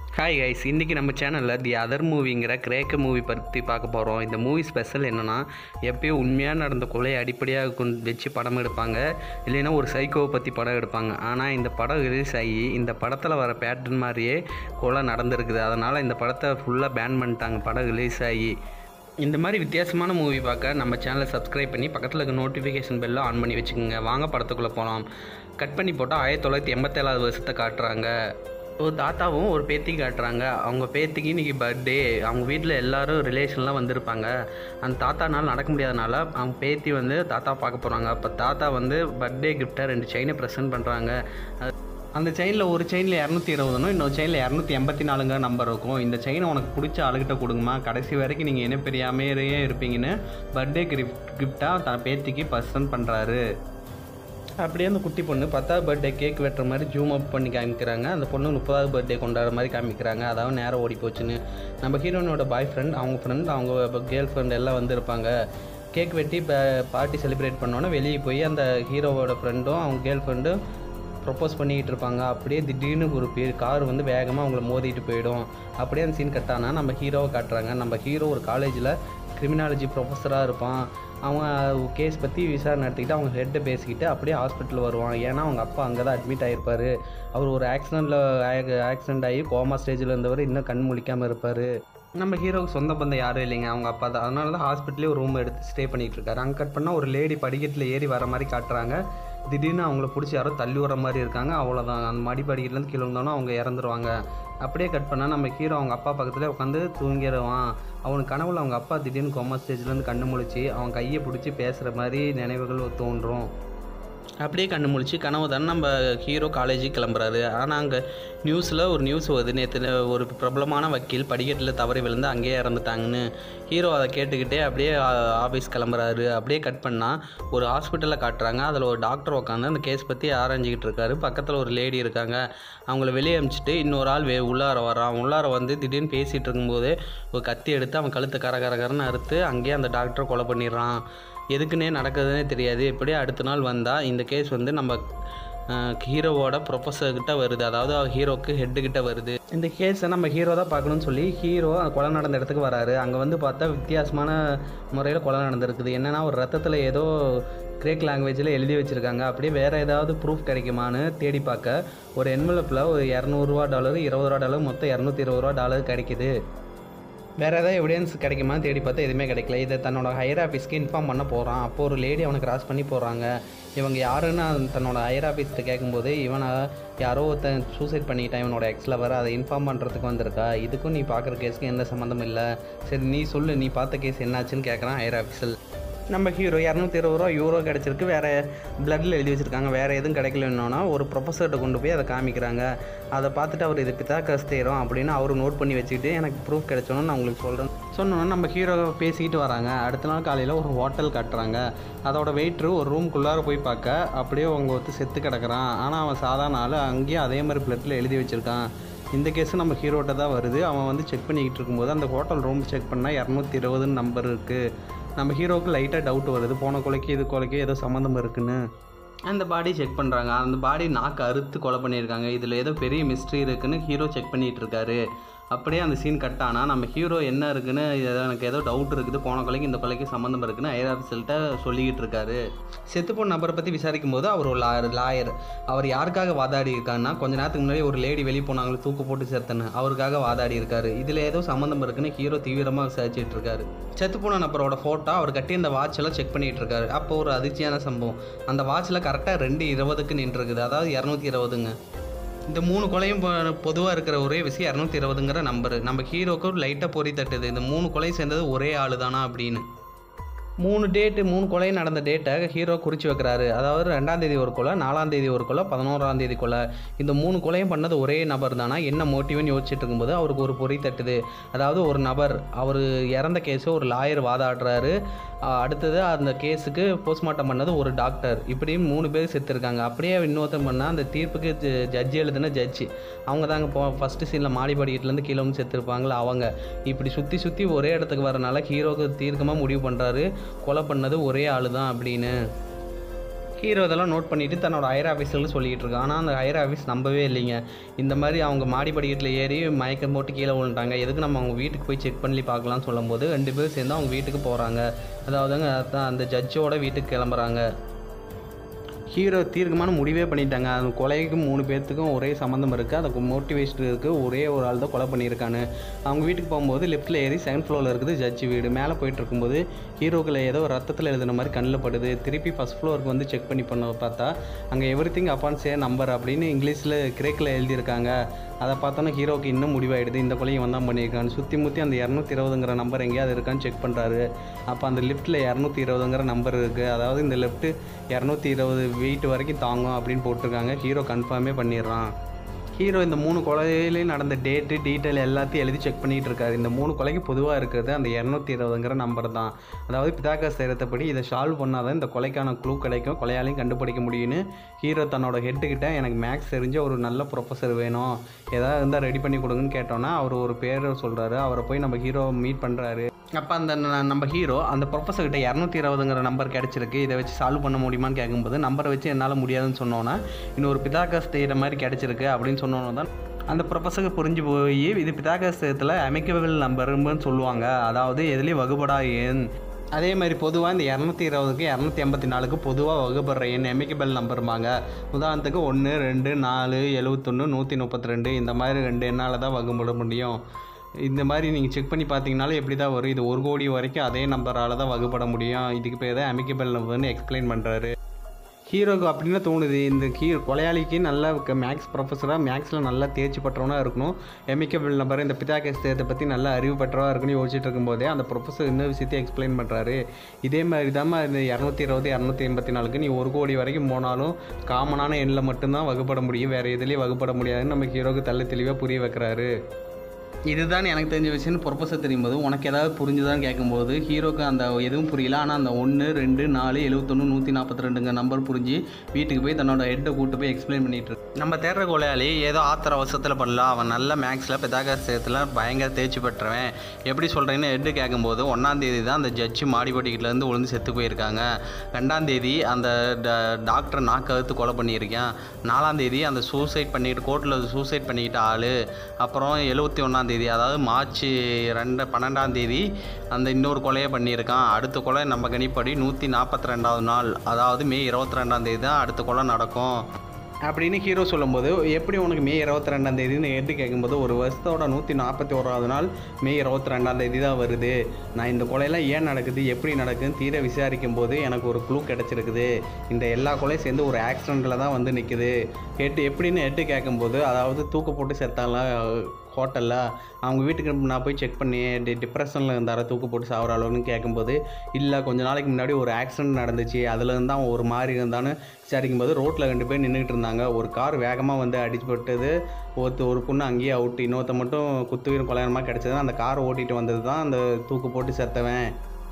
hi guys இன்றைக்கி நம்ம சேனலில் தி அதர் மூவிங்கிற கிரேக்க மூவி பற்றி பார்க்க போகிறோம் இந்த மூவி ஸ்பெஷல் என்னென்னா எப்பயும் உண்மையாக நடந்த கொலையை அடிப்படையாக கொண்டு வச்சு படம் எடுப்பாங்க இல்லைன்னா ஒரு சைக்கோவை பற்றி படம் எடுப்பாங்க ஆனால் இந்த படம் ரிலீஸ் ஆகி இந்த படத்தில் வர பேட்டர்ன் மாதிரியே கொலை நடந்திருக்குது அதனால் இந்த படத்தை ஃபுல்லாக பேன் பண்ணிட்டாங்க படம் ரிலீஸ் ஆகி இந்த மாதிரி வித்தியாசமான மூவி பார்க்க நம்ம சேனலை சப்ஸ்கிரைப் பண்ணி பக்கத்தில் இருக்க நோட்டிஃபிகேஷன் பெல்லை ஆன் பண்ணி வச்சுக்கோங்க வாங்க படத்துக்குள்ளே போகலாம் கட் பண்ணி போட்டால் ஆயிரத்தி தொள்ளாயிரத்தி எண்பத்தேழாவது வருஷத்தை காட்டுறாங்க ஒரு தாத்தாவும் ஒரு பேத்தி காட்டுறாங்க அவங்க பேத்திக்கு இன்றைக்கி பர்த்டே அவங்க வீட்டில் எல்லாரும் ரிலேஷன்லாம் வந்திருப்பாங்க அந்த தாத்தானால் நடக்க முடியாதனால அவங்க பேத்தி வந்து தாத்தா பார்க்க போகிறாங்க அப்போ தாத்தா வந்து பர்த்டே கிஃப்டாக ரெண்டு செயினை ப்ரெசென்ட் பண்ணுறாங்க அந்த செயினில் ஒரு செயினில் இரநூத்தி இருபதுனும் இன்னொரு செயினில் இரநூத்தி எண்பத்தி நாலுங்க நம்பர் இருக்கும் இந்த செயினை உனக்கு பிடிச்ச ஆளுகிட்ட கொடுங்கம்மா கடைசி வரைக்கும் நீங்கள் என்ன பெரியாமையே இருப்பீங்கன்னு பர்த்டே கிஃப்ட் கிஃப்டாக தன் பேத்திக்கு ப்ரெசென்ட் பண்ணுறாரு அப்படியே அந்த குட்டி பொண்ணு பத்தாவது பர்த்டே கேக் வெட்டுற மாதிரி ஜூம் அப் பண்ணி காமிக்கிறாங்க அந்த பொண்ணு முப்பதாவது பர்த்டே கொண்டாடுற மாதிரி காமிக்கிறாங்க அதாவது நேரம் ஓடி போச்சுன்னு நம்ம ஹீரோனோட பாய் ஃப்ரெண்ட் அவங்க ஃப்ரெண்ட் அவங்க கேர்ள் ஃப்ரெண்ட் எல்லாம் வந்திருப்பாங்க கேக் வெட்டி இப்போ பார்ட்டி செலிப்ரேட் பண்ணோன்னே வெளியே போய் அந்த ஹீரோவோட ஃப்ரெண்டும் அவங்க கேர்ள் ஃப்ரெண்டும் ப்ரொப்போஸ் பண்ணிக்கிட்டு இருப்பாங்க அப்படியே திடீர்னு ஒரு பேர் கார் வந்து வேகமாக அவங்கள மோதிட்டு போயிடும் அப்படியே அந்த சீன் கட்டானா நம்ம ஹீரோவை காட்டுறாங்க நம்ம ஹீரோ ஒரு காலேஜில் கிரிமினாலஜி ப்ரொஃபஸராக இருப்பான் அவன் கேஸ் பற்றி விசாரணை நடத்திக்கிட்டு அவங்க ஹெட்டை பேசிக்கிட்டு அப்படியே ஹாஸ்பிட்டல் வருவான் ஏன்னா அவங்க அப்பா அங்கே தான் அட்மிட் ஆகிருப்பார் அவர் ஒரு ஆக்சிடெண்ட்டில் ஆக்சிடெண்ட் ஆகி கோமா ஸ்டேஜில் இருந்தவர் இன்னும் கண் முழிக்காமல் இருப்பார் நம்ம ஹீரோவுக்கு சொந்த பந்தம் யாரும் இல்லைங்க அவங்க அப்பா தான் அதனால தான் ஹாஸ்பிட்டலே ஒரு ரூம் எடுத்து ஸ்டே பண்ணிகிட்டு இருக்காரு அங்கே கட் பண்ணால் ஒரு லேடி படிக்கட்டில் ஏறி வர மாதிரி காட்டுறாங்க திடீர்னு அவங்கள பிடிச்சி யாரோ தள்ளி வர மாதிரி இருக்காங்க அவ்வளோதான் அந்த மடி படிக்கட்டுலேருந்து கீழே வந்தோன்னா அவங்க இறந்துருவாங்க அப்படியே கட் பண்ணால் நம்ம ஹீரோ அவங்க அப்பா பக்கத்தில் உட்காந்து தூங்கிடுவான் அவனுக்கு கனவுல அவங்க அப்பா திடீர்னு கொம்மா ஸ்டேஜ்லேருந்து கண்ணு முழிச்சு அவன் கையை பிடிச்சி பேசுகிற மாதிரி நினைவுகள் தோன்றும் அப்படியே கண்ணு முழிச்சு கனவு தானே நம்ம ஹீரோ காலேஜுக்கு கிளம்புறாரு ஆனால் அங்கே நியூஸில் ஒரு நியூஸ் வருது நேற்று ஒரு பிரபலமான வக்கீல் படிக்கட்டில் தவறி விழுந்து அங்கேயே இறந்துட்டாங்கன்னு ஹீரோ அதை கேட்டுக்கிட்டே அப்படியே ஆஃபீஸ் கிளம்புறாரு அப்படியே கட் பண்ணால் ஒரு ஹாஸ்பிட்டலில் காட்டுறாங்க அதில் ஒரு டாக்டர் உட்காந்து அந்த கேஸ் பற்றி ஆராய்ஞ்சிக்கிட்டு இருக்காரு பக்கத்தில் ஒரு லேடி இருக்காங்க அவங்கள வெளியே அனுப்பிச்சிட்டு இன்னொரு ஆள் வே உள்ளார வரான் உள்ளார வந்து திடீர்னு பேசிகிட்டு இருக்கும்போது ஒரு கத்தி எடுத்து அவன் கழுத்தை கர கரகரன்னு அறுத்து அங்கேயே அந்த டாக்டரை கொலை பண்ணிடுறான் எதுக்குன்னே நடக்குதுன்னே தெரியாது இப்படியே அடுத்த நாள் வந்தால் இந்த கேஸ் வந்து நம்ம ஹீரோவோட ப்ரொஃபஸர்கிட்ட வருது அதாவது ஹீரோக்கு ஹெட்டுக்கிட்ட வருது இந்த கேஸை நம்ம ஹீரோ தான் பார்க்கணும்னு சொல்லி ஹீரோ கொலை நடந்த இடத்துக்கு வராரு அங்கே வந்து பார்த்தா வித்தியாசமான முறையில் கொலை நடந்திருக்குது என்னென்னா ஒரு ரத்தத்தில் ஏதோ கிரேக் லாங்குவேஜில் எழுதி வச்சுருக்காங்க அப்படியே வேறு ஏதாவது ப்ரூஃப் கிடைக்குமான்னு தேடி பார்க்க ஒரு என்வலப்பில் ஒரு இரநூறுவா டாலர் இருபது ரூபா டாலர் மொத்தம் இரநூத்தி இருபது ரூபா டாலர் கிடைக்குது வேறு ஏதாவது எவிடன்ஸ் கிடைக்குமா தேடி பார்த்தா எதுவுமே கிடைக்கல இதை தன்னோட ஹையர் ஆஃபீஸ்க்கு இன்ஃபார்ம் பண்ண போகிறான் அப்போ ஒரு லேடி அவனை கிராஸ் பண்ணி போகிறாங்க இவங்க யாருன்னு தன்னோட ஹையர் ஆஃபீஸ்கிட்ட கேட்கும்போது இவனை யாரோ ஒருத்தன் சூசைட் பண்ணிக்கிட்டான் இவனோட எக்ஸ் லவர் அதை இன்ஃபார்ம் பண்ணுறதுக்கு வந்திருக்கா இதுக்கும் நீ பார்க்குற கேஸுக்கு எந்த சம்மந்தமும் இல்லை சரி நீ சொல்லு நீ பார்த்த கேஸ் என்னாச்சுன்னு கேட்குறான் ஹையர் ஆஃபீஸில் நம்ம ஹீரோ இரநூத்தி இருபது ரூபா யூரோ கிடச்சிருக்கு வேறு பிளட்டில் எழுதி வச்சுருக்காங்க வேறு எதுவும் கிடைக்கலன்னா ஒரு ப்ரொஃபஸர்கிட்ட கொண்டு போய் அதை காமிக்கிறாங்க அதை பார்த்துட்டு அவர் இது பித்தாக்கஸ் தேரும் அப்படின்னு அவர் நோட் பண்ணி வச்சுக்கிட்டு எனக்கு ப்ரூஃப் கிடைச்சோன்னு நான் உங்களுக்கு சொல்கிறேன் சொன்னோன்னா நம்ம ஹீரோ பேசிக்கிட்டு வராங்க அடுத்த நாள் காலையில் ஒரு ஹோட்டல் கட்டுறாங்க அதோட வெயிட்ரு ஒரு ரூம்குள்ளார போய் பார்க்க அப்படியே அவங்க ஒருத்தர் செத்து கிடக்குறான் ஆனால் அவன் சாதாரண ஆள் அங்கேயும் அதே மாதிரி பிளட்டில் எழுதி வச்சுருக்கான் இந்த கேஸு நம்ம ஹீரோட்ட தான் வருது அவன் வந்து செக் பண்ணிக்கிட்டு இருக்கும்போது அந்த ஹோட்டல் ரூம் செக் பண்ணால் இரநூத்தி இருபதுன்னு நம்பர் இருக்குது நம்ம ஹீரோவுக்கு லைட்டாக டவுட் வருது போன கொலைக்கு இது கொலைக்கு ஏதோ சம்மந்தம் இருக்குன்னு அந்த பாடி செக் பண்ணுறாங்க அந்த பாடி நாக்கு அறுத்து கொலை பண்ணியிருக்காங்க இதில் ஏதோ பெரிய மிஸ்ட்ரி இருக்குன்னு ஹீரோ செக் பண்ணிகிட்டு இருக்காரு அப்படியே அந்த சீன் கட் ஆனால் நம்ம ஹீரோ என்ன இருக்குன்னு ஏதோ எனக்கு ஏதோ டவுட் இருக்குது போன கொலைக்கு இந்த கொலைக்கு சம்மந்தம் இருக்குன்னு ஐயர் ஆஃபீஸர்கிட்ட சொல்லிக்கிட்டு இருக்காரு செத்து போன நபரை பற்றி விசாரிக்கும் போது அவர் ஒரு லாயர் லாயர் அவர் யாருக்காக வாதாடி இருக்காருன்னா கொஞ்ச நேரத்துக்கு முன்னாடி ஒரு லேடி வெளியே போனாங்களே தூக்கு போட்டு சேர்த்தன்னு அவருக்காக வாதாடி இருக்காரு இதில் ஏதோ சம்மந்தம் இருக்குன்னு ஹீரோ தீவிரமாக விசாரிச்சுட்டு இருக்காரு செத்து போன நபரோட ஃபோட்டோ அவர் கட்டி அந்த வாட்செல்லாம் செக் பண்ணிட்டு இருக்காரு அப்போ ஒரு அதிர்ச்சியான சம்பவம் அந்த வாட்சில் கரெக்டாக ரெண்டு இருபதுக்கு நின்றுருக்குது அதாவது இரநூத்தி இருபதுங்க இந்த மூணு கொலையும் பொதுவாக இருக்கிற ஒரே விஷயம் இரநூத்தி இருபதுங்கிற நம்பரு நம்ம ஹீரோக்கு லைட்டாக பொறி தட்டுது இந்த மூணு கொலையும் சேர்ந்தது ஒரே ஆளு தானா அப்படின்னு மூணு டேட்டு மூணு கொலையும் நடந்த டேட்டை ஹீரோ குறித்து வைக்கிறாரு அதாவது ரெண்டாம் தேதி ஒரு கொலை நாலாம் தேதி ஒரு கொலை பதினோராம் தேதி கொலை இந்த மூணு கொலையும் பண்ணது ஒரே நபர் தானா என்ன மோட்டிவ்னு யோசிச்சுட்டு இருக்கும்போது அவருக்கு ஒரு பொறி தட்டுது அதாவது ஒரு நபர் அவர் இறந்த கேஸை ஒரு லாயர் வாதாடுறாரு அடுத்தது அந்த கேஸுக்கு போஸ்ட்மார்ட்டம் பண்ணது ஒரு டாக்டர் இப்படியும் மூணு பேர் செத்துருக்காங்க அப்படியே இன்னொருத்தன் பண்ணால் அந்த தீர்ப்புக்கு ஜட்ஜி எழுதுன ஜட்ஜி அவங்க தாங்க இப்போ ஃபஸ்ட்டு சீனில் மாடி படிக்கட்டுலேருந்து கீழே வந்து செத்துருப்பாங்களா அவங்க இப்படி சுற்றி சுற்றி ஒரே இடத்துக்கு வரனால ஹீரோக்கு தீர்க்கமாக முடிவு பண்ணுறாரு கொலை பண்ணது ஒரே ஆள் தான் அப்படின்னு ஹீரோ இதெல்லாம் நோட் பண்ணிவிட்டு தன்னோட ஹையர் ஆஃபீஸில் சொல்லிக்கிட்டு இருக்கான் ஆனால் அந்த ஹையர் ஆஃபீஸ் நம்பவே இல்லைங்க இந்த மாதிரி அவங்க மாடி படிக்கட்டில் ஏறி மயக்கம் போட்டு கீழே விழுந்துட்டாங்க எதுக்கு நம்ம அவங்க வீட்டுக்கு போய் செக் பண்ணி பார்க்கலாம்னு சொல்லும்போது ரெண்டு பேரும் சேர்ந்து அவங்க வீட்டுக்கு போகிறாங்க அதாவதுங்க அதான் அந்த ஜட்ஜோட வீட்டுக்கு கிளம்புறாங்க ஹீரோ தீர்க்கமான முடிவே பண்ணிட்டாங்க அந்த கொலைக்கு மூணு பேர்த்துக்கும் ஒரே சம்மந்தம் இருக்குது அதுக்கு மோட்டிவேஷன் இருக்குது ஒரே ஒரு ஆள் தான் கொலை பண்ணியிருக்கான்னு அவங்க வீட்டுக்கு போகும்போது லெஃப்ட்டில் ஏறி செகண்ட் ஃப்ளோரில் இருக்குது ஜட்ஜி வீடு மேலே போயிட்டு இருக்கும்போது ஹீரோக்களை ஏதோ ரத்தத்தில் எழுதுன மாதிரி கண்ணில் படுது திருப்பி ஃபஸ்ட் ஃப்ளோருக்கு வந்து செக் பண்ணி பண்ண பார்த்தா அங்கே எவ்ரி திங் அப்பான் சே நம்பர் அப்படின்னு இங்கிலீஷில் கிரேக்கில் எழுதியிருக்காங்க அதை பார்த்தோன்னா ஹீரோக்கு இன்னும் முடிவாயிடுது இந்த கொலையை வந்தான் பண்ணியிருக்கான்னு சுற்றி முற்றி அந்த இரநூத்தி இருபதுங்கிற நம்பர் எங்கேயாவது இருக்கான்னு செக் பண்ணுறாரு அப்போ அந்த லிஃப்ட்டில் இரநூத்தி இருபதுங்கிற நம்பர் இருக்குது அதாவது இந்த லெஃப்ட்டு இரநூத்தி இருபது வெயிட் வரைக்கும் தாங்கும் அப்படின்னு போட்டிருக்காங்க ஹீரோ கன்ஃபார்மே பண்ணிடுறான் ஹீரோ இந்த மூணு கொலையிலையும் நடந்த டேட்டு டீட்டெயில் எல்லாத்தையும் எழுதி செக் பண்ணிகிட்டு இருக்காரு இந்த மூணு கொலைக்கு பொதுவாக இருக்கிறது அந்த இரநூத்தி இருபதுங்கிற நம்பர் தான் அதாவது பிதாக்கா சேரத்தப்படி இதை சால்வ் பண்ணால் தான் இந்த கொலைக்கான க்ளூ கிடைக்கும் கொலையாலையும் கண்டுபிடிக்க முடியும்னு ஹீரோ தன்னோட ஹெட்டுக்கிட்ட எனக்கு மேக்ஸ் தெரிஞ்ச ஒரு நல்ல ப்ரொஃபஸர் வேணும் ஏதாவது இருந்தால் ரெடி பண்ணி கொடுங்கன்னு கேட்டோன்னா அவர் ஒரு பேர் சொல்கிறாரு அவரை போய் நம்ம ஹீரோ மீட் பண்ணுறாரு அப்போ அந்த ந- நம்ம ஹீரோ அந்த ப்ரொஃபஸர் கிட்ட இரநூத்தி இருபதுங்கிற நம்பர் கிடச்சிருக்கு இதை வச்சு சால்வ் பண்ண முடியுமான்னு கேட்கும்போது நம்பரை வச்சு என்னால் முடியாதுன்னு சொன்னோன்னா இன்னொரு பிதாகாஸ் தேயிற மாதிரி கிடச்சிருக்கு அப்படின்னு சொன்னோன்னு தான் அந்த ப்ரொஃபஸருக்கு புரிஞ்சு போய் இது பிதாகாஸ் தேயத்தில் அமைக்கபிள் நம்பருன்னு சொல்லுவாங்க அதாவது எதுலேயும் வகுபடா எண் அதே மாதிரி பொதுவாக இந்த இரநூத்தி இருபதுக்கு இரநூத்தி எண்பத்தி நாலுக்கு பொதுவாக வகுப்படுற எண் எமிக்கபிள் நம்பருமாங்க உதாரணத்துக்கு ஒன்று ரெண்டு நாலு எழுவத்தொன்று நூற்றி முப்பத்தி ரெண்டு இந்த மாதிரி ரெண்டு எண்ணால் தான் வகுப்பட முடியும் இந்த மாதிரி நீங்கள் செக் பண்ணி பார்த்தீங்கனாலும் எப்படி தான் வரும் இது ஒரு கோடி வரைக்கும் அதே நம்பரால் தான் வகுப்பட முடியும் இதுக்கு பேர் தான் அமிக்கபிள் நம்பர்னு எக்ஸ்பிளைன் பண்ணுறாரு ஹீரோக்கு அப்படின்னு தோணுது இந்த ஹீ கொலையாளிக்கு நல்ல மேக்ஸ் ப்ரொஃபஸராக மேக்ஸில் நல்லா தேர்ச்சி பெற்றவனாக இருக்கணும் எமிக்கபிள் நம்பர் இந்த பிதாகேஸ் தேத்தை பற்றி நல்ல அறிவு பெற்றவா இருக்குன்னு யோசிச்சுட்டு இருக்கும்போதே அந்த ப்ரொஃபஸர் இன்னொரு விஷயத்தையும் எக்ஸ்பிளைன் பண்ணுறாரு இதே மாதிரி தான் இந்த இரநூத்தி இருபது இரநூத்தி எண்பத்தி நாலுக்கு நீ ஒரு கோடி வரைக்கும் போனாலும் காமனான எண்ணில் மட்டும்தான் வகுப்பட முடியும் வேறு எதுலேயும் வகுப்பட முடியாதுன்னு நம்ம ஹீரோக்கு தள்ள தெளிவாக புரிய வைக்கிறாரு இதுதான் எனக்கு தெரிஞ்ச விஷயம்னு ப்ரொஃபஸர் தெரியும்போது உனக்கு ஏதாவது புரிஞ்சுதான்னு கேட்கும்போது ஹீரோக்கு அந்த எதுவும் புரியல ஆனால் அந்த ஒன்று ரெண்டு நாலு எழுபத்தொன்று நூற்றி நாற்பத்தி ரெண்டுங்க நம்பர் புரிஞ்சு வீட்டுக்கு போய் தன்னோட ஹெட்டை கூட்டு போய் எக்ஸ்பிளைன் பண்ணிட்டு இருக்கு நம்ம தேடுற கொலையாளி ஏதோ ஆத்திர அவசரத்தில் பண்ணல அவன் நல்ல மேக்ஸில் பிதாகாசத்தில் பயங்கர தேர்ச்சி பெற்றவன் எப்படி சொல்கிறேன்னு ஹெட்டு கேட்கும்போது ஒன்றாம் தேதி தான் அந்த ஜட்ஜி மாடிப்பட்டிக்கிட்டேருந்து விழுந்து செத்து போயிருக்காங்க ரெண்டாம் தேதி அந்த ட- டாக்டர் நாக்கு அறுத்து கொலை பண்ணியிருக்கேன் நாலாம் தேதி அந்த சூசைட் பண்ணிட்டு கோர்ட்டில் சூசைட் பண்ணிக்கிட்ட ஆள் அப்புறம் எழுபத்தி ஒன்றாம் தேதி அதாவது மார்ச் ரெண்டு பன்னெண்டாம் தேதி அந்த இன்னொரு கொலையை பண்ணியிருக்கான் அடுத்த கொலை நம்ம கணிப்படி நூற்றி நாற்பத்தி ரெண்டாவது நாள் அதாவது மே இருபத்தி ரெண்டாம் தேதி தான் அடுத்த கொலை நடக்கும் அப்படின்னு ஹீரோ சொல்லும்போது எப்படி உனக்கு மே இருபத்தி ரெண்டாம் தேதின்னு எடுத்து கேட்கும்போது ஒரு வருஷத்தோட நூற்றி நாற்பத்தி ஓராவது நாள் மே இருபத்தி ரெண்டாம் தேதி தான் வருது நான் இந்த கொலையெல்லாம் ஏன் நடக்குது எப்படி நடக்குதுன்னு தீர விசாரிக்கும் போது எனக்கு ஒரு க்ளூ கிடச்சிருக்குது இந்த எல்லா கொலையும் சேர்ந்து ஒரு ஆக்சிடெண்ட்டில் தான் வந்து நிற்குது எட்டு எப்படின்னு எட்டு கேட்கும்போது அதாவது தூக்கு போட்டு செத்தாங்களா ஹோட்டலில் அவங்க வீட்டுக்கு நான் போய் செக் பண்ணி டி டிப்ரெஷனில் இருந்தார தூக்கு போட்டு சாகிற அளவுன்னு கேட்கும்போது இல்லை கொஞ்ச நாளைக்கு முன்னாடி ஒரு ஆக்சிடென்ட் நடந்துச்சு அதில் இருந்து அவன் ஒரு மாதிரி இருந்தான்னு விசாரிக்கும்போது ரோட்டில் ரெண்டு பேர் நின்றுட்டு இருந்தாங்க ஒரு கார் வேகமாக வந்து அடிச்சுப்பட்டது ஒருத்த ஒரு பொண்ணு அங்கேயே அவுட்டு இன்னொருத்த மட்டும் குத்துயிரும் கொலையரமாக கிடச்சது அந்த கார் ஓட்டிகிட்டு வந்தது தான் அந்த தூக்கு போட்டு செத்தவன்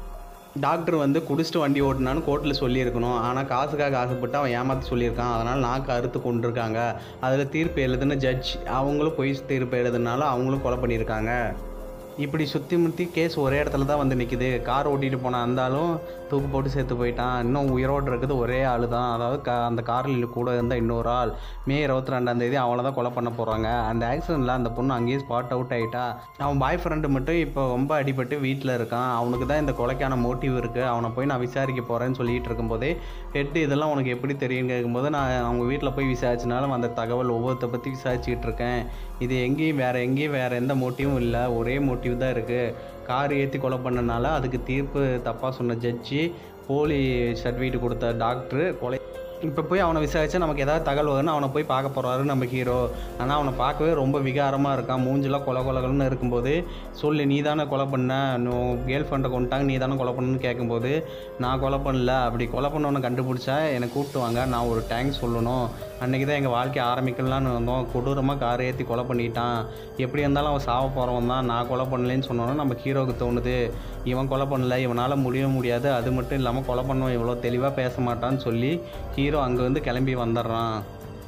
டாக்டர் வந்து குடிச்சிட்டு வண்டி ஓட்டினான்னு கோர்ட்டில் சொல்லியிருக்கணும் ஆனால் காசுக்காக ஆசைப்பட்டு அவன் ஏமாத்த சொல்லியிருக்கான் அதனால் நாக்கு அறுத்து கொண்டிருக்காங்க அதில் தீர்ப்பு எழுதுன ஜட்ஜ் அவங்களும் பொய் தீர்ப்பு எழுதுனால அவங்களும் கொலை பண்ணியிருக்காங்க இப்படி சுற்றி முற்றி கேஸ் ஒரே இடத்துல தான் வந்து நிற்குது கார் ஓட்டிகிட்டு போன அந்தாலும் தூக்கு போட்டு சேர்த்து போயிட்டான் இன்னும் உயிரோடு இருக்குது ஒரே ஆள் தான் அதாவது கா அந்த காரில் கூட இருந்த இன்னொரு ஆள் மே இருபத்தி ரெண்டாம் தேதி அவளை தான் கொலை பண்ண போகிறாங்க அந்த ஆக்சிடெண்ட்டில் அந்த பொண்ணு அங்கேயே ஸ்பாட் அவுட் ஆகிட்டா அவன் பாய் ஃப்ரெண்டு மட்டும் இப்போ ரொம்ப அடிபட்டு வீட்டில் இருக்கான் அவனுக்கு தான் இந்த கொலைக்கான மோட்டிவ் இருக்குது அவனை போய் நான் விசாரிக்க போகிறேன்னு சொல்லிட்டு இருக்கும்போதே ஹெட்டு இதெல்லாம் உனக்கு எப்படி தெரியும்னு கேட்கும்போது நான் அவங்க வீட்டில் போய் விசாரிச்சனாலும் அந்த தகவல் ஒவ்வொருத்த பற்றி விசாரிச்சுக்கிட்டு இருக்கேன் இது எங்கேயும் வேறு எங்கேயும் வேறு எந்த மோட்டிவும் இல்லை ஒரே மோட்டிவ் தான் இருக்குது கார் ஏற்றி கொலை பண்ணனால அதுக்கு தீர்ப்பு தப்பாக சொன்ன ஜட்ஜி போலி சர்டிஃபிகேட் கொடுத்த டாக்டரு கொலை இப்போ போய் அவனை விசாரிச்சா நமக்கு ஏதாவது தகவல் வரும்னு அவனை போய் பார்க்க போகிறாரு நம்ம ஹீரோ ஆனால் அவனை பார்க்கவே ரொம்ப விகாரமாக இருக்கான் மூஞ்செல்லாம் கொலை கொலகலன்னு இருக்கும்போது சொல்லு நீ தானே கொலை பண்ண கேர்ள் ஃப்ரெண்டை கொண்டுட்டாங்க நீ தானே கொலை பண்ணணும்னு கேட்கும்போது நான் கொலை பண்ணல அப்படி கொலை பண்ணவனை கண்டுபிடிச்சா என்னை கூப்பிட்டு வாங்க நான் ஒரு டேங்க் சொல்லணும் அன்றைக்கி தான் எங்கள் வாழ்க்கை ஆரம்பிக்கலான்னு வந்தோம் கொடூரமாக காரை ஏற்றி கொலை பண்ணிட்டான் எப்படி இருந்தாலும் அவன் சாவ போகிறவன் தான் நான் கொலை பண்ணலேன்னு சொன்னோன்னா நம்ம ஹீரோவுக்கு தோணுது இவன் கொலை பண்ணல இவனால் முடிய முடியாது அது மட்டும் இல்லாமல் கொலை பண்ணவன் இவ்வளோ தெளிவாக பேச மாட்டான்னு சொல்லி ஹீரோ அங்கே வந்து கிளம்பி வந்துடுறான்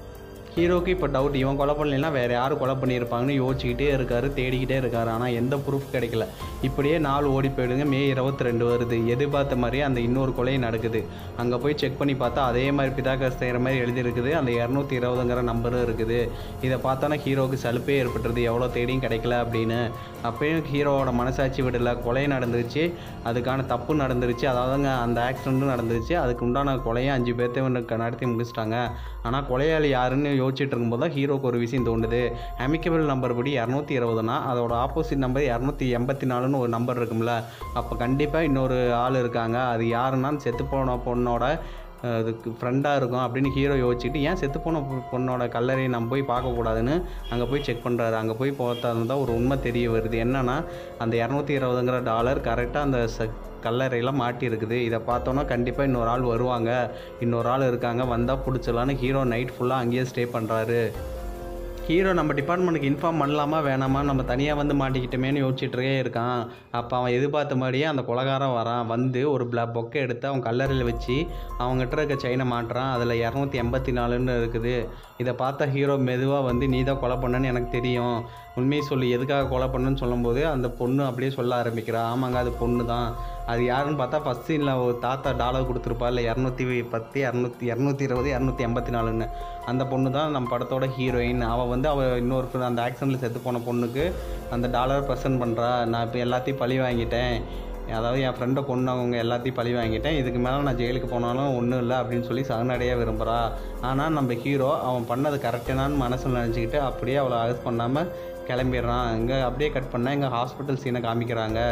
ஹீரோக்கு இப்போ டவுட் இவன் கொலை பண்ணலைன்னா வேறு யார் கொலை பண்ணியிருப்பாங்கன்னு யோசிச்சுக்கிட்டே இருக்காரு தேடிக்கிட்டே இருக்காரு ஆனால் எந்த ப்ரூஃப் கிடைக்கல இப்படியே நாள் ஓடி போயிடுங்க மே இருபத்தி ரெண்டு வருது எதிர்பார்த்த மாதிரியே அந்த இன்னொரு கொலையும் நடக்குது அங்கே போய் செக் பண்ணி பார்த்தா அதே மாதிரி பிதாக்கர் செய்கிற மாதிரி எழுதியிருக்குது அந்த இரநூத்தி இருபதுங்கிற நம்பரும் இருக்குது இதை பார்த்தோன்னா ஹீரோவுக்கு சலுப்பே ஏற்பட்டுருது எவ்வளோ தேடியும் கிடைக்கல அப்படின்னு அப்பயும் ஹீரோவோட மனசாட்சி விடல கொலை நடந்துருச்சு அதுக்கான தப்பு நடந்துருச்சு அதாவதுங்க அந்த ஆக்சிடெண்ட்டும் நடந்துருச்சு அதுக்கு உண்டான கொலையும் அஞ்சு பேர்த்தையும் நடத்தி முடிச்சிட்டாங்க ஆனால் கொலையாளி யாருன்னு யோசிச்சுட்டு இருக்கும்போது தான் ஹீரோக்கு ஒரு விஷயம் தோணுது அமிக்கபிள் நம்பர் படி இரநூத்தி இருபதுனா அதோட ஆப்போசிட் நம்பர் இரநூத்தி எண்பத்தி நாலுன்னு ஒரு நம்பர் இருக்கும்ல அப்போ கண்டிப்பாக இன்னொரு ஆள் இருக்காங்க அது யாருன்னா செத்து போன பொண்ணோட அஹ், அதுக்கு ஃப்ரெண்டாக இருக்கும் அப்படின்னு ஹீரோ யோசிச்சுட்டு ஏன் செத்து போன பொ- பொண்ணோட கல்லறையை நம்ம போய் பார்க்கக்கூடாதுன்னு அங்கே போய் செக் பண்ணுறாரு அங்கே போய் பார்த்தா தான் ஒரு உண்மை தெரிய வருது என்னன்னா அந்த இரநூத்தி இருபதுங்கிற டாலர் கரெக்டாக அந்த ச கல்லறையில் மாட்டி இருக்குது இதை பார்த்தோன்னா கண்டிப்பாக இன்னொரு ஆள் வருவாங்க இன்னொரு ஆள் இருக்காங்க வந்தால் பிடிச்சலான்னு ஹீரோ நைட் ஃபுல்லாக அங்கேயே ஸ்டே பண்ணுறாரு ஹீரோ நம்ம டிபார்ட்மெண்ட்டுக்கு இன்ஃபார்ம் பண்ணலாமா வேணாமா நம்ம தனியாக வந்து மாட்டிக்கிட்டோமேனு யோசிச்சுட்டே இருக்கான் அப்போ அவன் எதிர்பார்த்த மாதிரியே அந்த கொலகாரம் வரான் வந்து ஒரு பிள பொக்கை எடுத்து அவன் கல்லறையில் வச்சு அவங்ககிட்ட இருக்க செயினை மாட்டுறான் அதில் இரநூத்தி எண்பத்தி நாலுன்னு இருக்குது இதை பார்த்த ஹீரோ மெதுவாக வந்து நீ தான் கொலை பண்ணன்னு எனக்கு தெரியும் உண்மையை சொல்லி எதுக்காக கொலை பண்ணுன்னு சொல்லும்போது அந்த பொண்ணு அப்படியே சொல்ல ஆரம்பிக்கிறா ஆமாங்க அது பொண்ணு தான் அது யாருன்னு பார்த்தா ஃபஸ்ட் சீனில் ஒரு தாத்தா டாலர் கொடுத்துருப்பா இல்லை இரநூத்தி பத்து இரநூத்தி இரநூத்தி இருபது இரநூத்தி எண்பத்தி நாலுன்னு அந்த பொண்ணு தான் நம்ம படத்தோட ஹீரோயின் அவள் வந்து அவள் இன்னொரு friend, அந்த ஆக்சிடெண்ட்டில் செத்து போன பொண்ணுக்கு அந்த டாலர் ப்ரெசென்ட் பண்ணுறா நான் இப்போ எல்லாத்தையும் பழி வாங்கிட்டேன் அதாவது என் ஃப்ரெண்டை கொண்டவங்க எல்லாத்தையும் பழி வாங்கிட்டேன் இதுக்கு மேலே நான் ஜெயிலுக்கு போனாலும் ஒன்றும் இல்லை அப்படின்னு சொல்லி சரணடைய விரும்புகிறா ஆனால் நம்ம ஹீரோ அவன் பண்ணது கரெக்டானு மனசில் நினச்சிக்கிட்டு அப்படியே அவளை அரெஸ்ட் பண்ணாமல் கிளம்பிடுறான் இங்கே அப்படியே கட் பண்ணால் எங்கள் ஹாஸ்பிட்டல் சீனை காமிக்கிறாங்க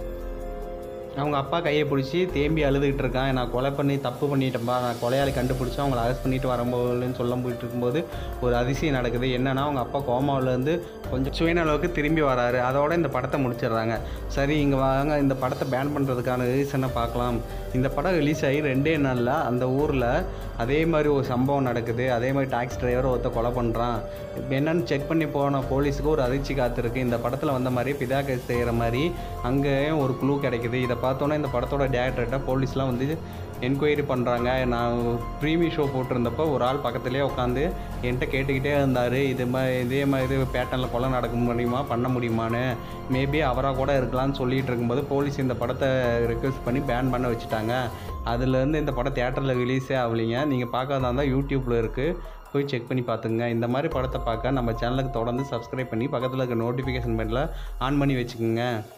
அவங்க அப்பா கையை பிடிச்சி தேம்பி அழுதுகிட்டு இருக்கான் நான் கொலை பண்ணி தப்பு பண்ணிட்டேன்பா நான் கொலையாளி கண்டுபிடிச்சி அவங்கள அரெஸ்ட் பண்ணிட்டு வரும்போதுன்னு சொல்ல போயிட்டு இருக்கும்போது ஒரு அதிசயம் நடக்குது என்னன்னா அவங்க அப்பா கோமாவிலேருந்து கொஞ்சம் சுயநலவுக்கு திரும்பி வராரு அதோட இந்த படத்தை முடிச்சிடுறாங்க சரி இங்கே வாங்க இந்த படத்தை பேன் பண்ணுறதுக்கான ரீசனை பார்க்கலாம் இந்த படம் ரிலீஸ் ஆகி ரெண்டே நாளில் அந்த ஊரில் அதே மாதிரி ஒரு சம்பவம் நடக்குது அதே மாதிரி டாக்ஸி டிரைவர் ஒருத்த கொலை பண்ணுறான் என்னன்னு செக் பண்ணி போன போலீஸுக்கு ஒரு அதிர்ச்சி காத்திருக்கு இந்த படத்தில் வந்த மாதிரி பிதா கேஸ் செய்கிற மாதிரி அங்கேயும் ஒரு க்ளூ கிடைக்குது இதை பார்த்தோன்னே இந்த படத்தோட டேரக்டர்கிட்ட போலீஸ்லாம் வந்து என்கொயரி பண்ணுறாங்க நான் ப்ரீமியம் ஷோ போட்டிருந்தப்போ ஒரு ஆள் பக்கத்துலேயே உட்காந்து என்கிட்ட கேட்டுக்கிட்டே இருந்தார் இது மாதிரி இதே மாதிரி இது பேட்டர்னில் கொலை நடக்க முடியுமா பண்ண முடியுமான்னு மேபி அவராக கூட இருக்கலாம்னு சொல்லிட்டு இருக்கும்போது போலீஸ் இந்த படத்தை ரெக்வெஸ்ட் பண்ணி பேன் பண்ண வச்சுட்டாங்க அதுலேருந்து இந்த படம் தேட்டரில் ரிலீஸே ஆகலைங்க நீங்கள் பார்க்காதா இருந்தால் யூடியூப்பில் இருக்குது போய் செக் பண்ணி பார்த்துங்க இந்த மாதிரி படத்தை பார்க்க நம்ம சேனலுக்கு தொடர்ந்து சப்ஸ்கிரைப் பண்ணி பக்கத்தில் இருக்க நோட்டிஃபிகேஷன் பெல்ல ஆன் பண்ணி வச்சுக்கோங்க